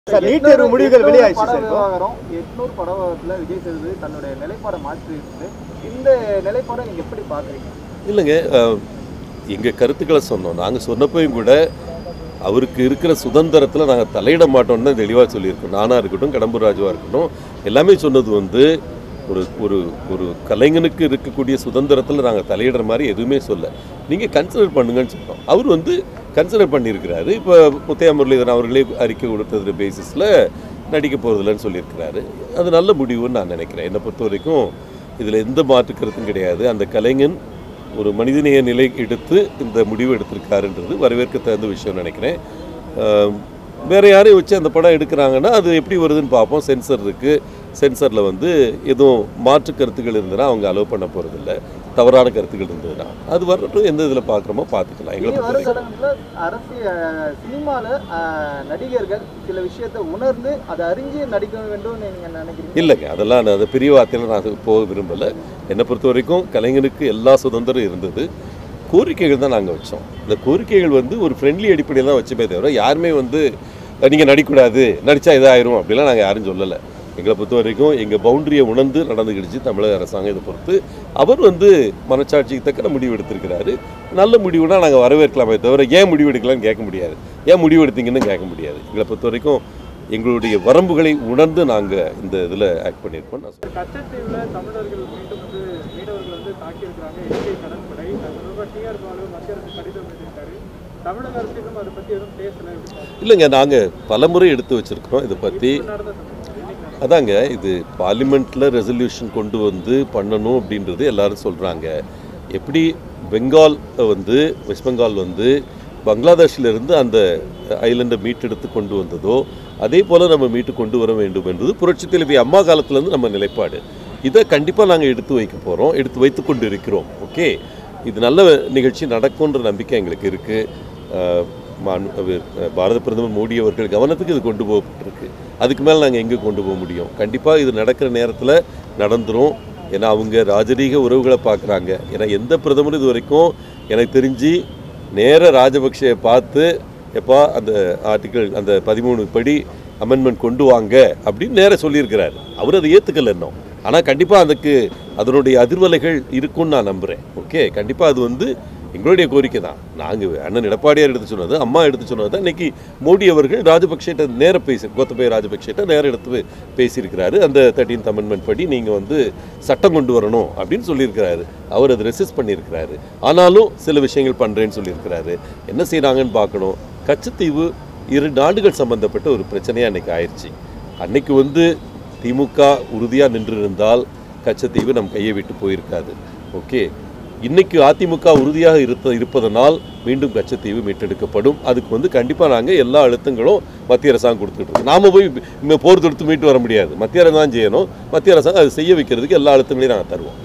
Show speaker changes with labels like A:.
A: Sir NEET தேர்வு முடிவுகள் வெளியாயிடுச்சு
B: பட
A: சார் இப்போ.
B: விவகாரம் எட்நூறு பட விவகாரத்துல விஜய் சேதுபதி தன்னுடைய நிலைப்பாடை மாற்றி இருக்குது இந்த நிலைப்பாடை நீங்க எப்படி பாக்குறீங்க
C: இல்லைங்க எங்கள் கருத்துக்களை சொன்னோம் நாங்கள் சொன்னப்பையும் கூட அவருக்கு இருக்கிற சுதந்திரத்தில் நாங்கள் தலையிட மாட்டோம்னு தான் தெளிவாக சொல்லியிருக்கோம் நானாக இருக்கட்டும் கடம்பூர் ராஜுவாக இருக்கட்டும் எல்லாமே சொன்னது வந்து ஒரு ஒரு ஒரு கலைஞனுக்கு இருக்கக்கூடிய சுதந்திரத்தில் நாங்கள் தலையிடுற மாதிரி எதுவுமே சொல்ல நீங்கள் கன்சிடர் பண்ணுங்கன்னு சொன்னோம் அவர் வந்து கன்சிடர் பண்ணியிருக்கிறாரு இப்போ முத்தையா முரளிதரன் அவர்களே அறிக்கை கொடுத்தது பேசிஸில் நடிக்க போகிறதில்லன்னு சொல்லியிருக்கிறாரு அது நல்ல முடிவுன்னு நான் நினைக்கிறேன் என்னை பொறுத்த வரைக்கும் இதில் எந்த மாற்று கருத்தும் கிடையாது அந்த கலைஞன் ஒரு மனிதநேய நிலை எடுத்து இந்த முடிவு எடுத்திருக்காருன்றது வரவேற்க தகுந்த விஷயம் நினைக்கிறேன் ஆம், வேற யாரையும் வச்சு அந்த படம் எடுக்கிறாங்கன்னா அது எப்படி வருதுன்னு பார்ப்போம் சென்சர் இருக்குது சென்சரில் வந்து எதுவும் மாற்று கருத்துக்கள் இருந்ததுன்னா அவங்க அலோவ் பண்ண போகிறதில்ல தவறான கருத்துக்கள் இருந்ததுன்னா அது வரட்டும் எந்த இதில் பார்க்குறோமோ பார்த்துக்கலாம் எங்களை
B: இனி
C: பொறுத்த
B: வரும்
C: வரைக்கும்
B: காலங்களில் அரசியல் சினிமால அஹ், நடிகர்கள் சில விஷயத்தை உணர்ந்து அதை அறிஞ்சு நடிக்க வேண்டும் நீங்க நினைக்கிறீங்க
C: இல்லைங்க அதெல்லாம் நான் அந்த பெரிய வார்த்தையில் நான் அது போக விரும்பலை என்னை பொறுத்த வரைக்கும் கலைஞனுக்கு எல்லா சுதந்திரம் இருந்தது கோரிக்கைகள் தான் நாங்கள் வச்சோம் இந்த கோரிக்கைகள் வந்து ஒரு ஃப்ரெண்ட்லி அடிப்படையில் தான் வச்சுமே தவிர யாருமே வந்து நீங்கள் நடிக்கக்கூடாது நடித்தா இதாயிரும் அப்படிலாம் நாங்கள் யாரும் சொல்லலை எங்களை பொறுத்த வரைக்கும் எங்கள் பவுண்டரியை உணர்ந்து நடந்துக்கிடுச்சு தமிழக அரசாங்கம் இதை பொறுத்து அவர் வந்து மனச்சாட்சிக்கு தக்கன முடிவு எடுத்திருக்கிறாரு நல்ல முடிவுனா நாங்கள் வரவேற்கலாமே தவிர ஏன் முடிவு எடுக்கலாம்னு கேட்க முடியாது ஏன் முடிவு எடுத்தீங்கன்னு கேட்க முடியாது எங்களை பொறுத்த வரைக்கும் எங்களுடைய வரம்புகளை உணர்ந்து நாங்கள் இந்த இதில் ஆக்ட் பண்ணியிருக்கோம் நான் சொல்றேன்.
D: கச்சத்தீவில் தமிழர்கள் மீண்டும் வந்து மீனவர்கள் வந்து தாக்கியிருக்கிறாங்க இலங்கை கடற்படை அது தொடர்பாக டிஆர் பாலு மத்திய அரசு கடிதம் எழுதியிருக்காரு தமிழக அரசு இன்னும் அதை பற்றி எதுவும் பேசலை
C: இல்லைங்க நாங்கள் பலமுறை எடுத்து வச்சுருக்கிறோம் இதை பற்றி
D: நடந்த சம்பவம் இன்னைக்கு நடந்த
C: அதாங்க இது பார்லிமெண்ட்டில் ரெசல்யூஷன் கொண்டு வந்து பண்ணணும் அப்படின்றது எல்லாரும் சொல்கிறாங்க எப்படி பெங்கால் வந்து வெஸ்ட் பெங்கால் வந்து பங்களாதேஷ்ல இருந்து அந்த ஐலண்டை மீட்டெடுத்து கொண்டு வந்ததோ அதே போல் நம்ம மீட்டு கொண்டு வர வேண்டும் என்பது புரட்சித் தலைவி அம்மா காலத்துலேருந்து நம்ம நிலைப்பாடு இதை கண்டிப்பாக நாங்கள் எடுத்து வைக்க போகிறோம் எடுத்து வைத்து கொண்டு இருக்கிறோம் ஓகே இது நல்ல நிகழ்ச்சி நடக்கும்ன்ற நம்பிக்கை எங்களுக்கு இருக்குது பாரத பிரதமர் மோடி அவர்கள் கவனத்துக்கு இது கொண்டு போகப்பட்டிருக்கு அதுக்கு மேலே நாங்கள் எங்கே கொண்டு போக முடியும் கண்டிப்பாக இது நடக்கிற நேரத்தில் நடந்துரும் ஏன்னா அவங்க ராஜரீக உறவுகளை பார்க்குறாங்க ஏன்னா எந்த பிரதமரும் இது வரைக்கும் எனக்கு தெரிஞ்சு நேர ராஜபக்சேயை பார்த்து எப்பா அந்த ஆர்டிக்கிள் அந்த பதிமூணு படி அமெண்ட்மெண்ட் கொண்டு வாங்க அப்படின்னு நேர சொல்லியிருக்கிறாரு அவர் அதை ஏற்றுக்கல இன்னும் ஆனால் கண்டிப்பாக அதுக்கு அதனுடைய அதிர்வலைகள் இருக்கும்னு நான் நம்புகிறேன் ஓகே கண்டிப்பாக அது வந்து எங்களுடைய கோரிக்கை தான் நாங்கள் அண்ணன் எடப்பாடியார் எடுத்து சொன்னது அம்மா எடுத்து சொன்னது தான் இன்னைக்கு மோடி அவர்கள் ராஜபக்சேட்ட நேர பேசி கோத்தபய ராஜபக்சேட்ட நேரம் எடுத்து பேசியிருக்கிறாரு அந்த தேர்ட்டீன்த் அமெண்ட்மெண்ட் படி நீங்கள் வந்து சட்டம் கொண்டு வரணும் அப்படின்னு சொல்லியிருக்கிறாரு அவர் அதை ரெசிஸ்ட் பண்ணியிருக்கிறாரு ஆனாலும் சில விஷயங்கள் பண்ணுறேன்னு சொல்லியிருக்கிறாரு என்ன செய்கிறாங்கன்னு பார்க்கணும் கச்சத்தீவு இரு நாடுகள் சம்பந்தப்பட்ட ஒரு பிரச்சனையாக அன்னைக்கு ஆயிடுச்சு அன்னைக்கு வந்து திமுக உறுதியாக நின்றிருந்தால் கச்சத்தீவு நம் கையை விட்டு போயிருக்காது ஓகே இன்னைக்கு அதிமுக உறுதியாக இருத்த இருப்பதனால் மீண்டும் கச்சத்தீவு மீட்டெடுக்கப்படும் அதுக்கு வந்து கண்டிப்பாக நாங்கள் எல்லா அழுத்தங்களும் மத்திய அரசாங்கம் கொடுத்துட்டு இருக்கோம் நாம போய் இம்ம போர் தொடுத்து மீட்டு வர முடியாது மத்திய அரசாங்கம் தான் செய்யணும் மத்திய அரசாங்கம் அதை செய்ய வைக்கிறதுக்கு எல்லா அழுத்தங்களையும் நாங்கள் தருவோம்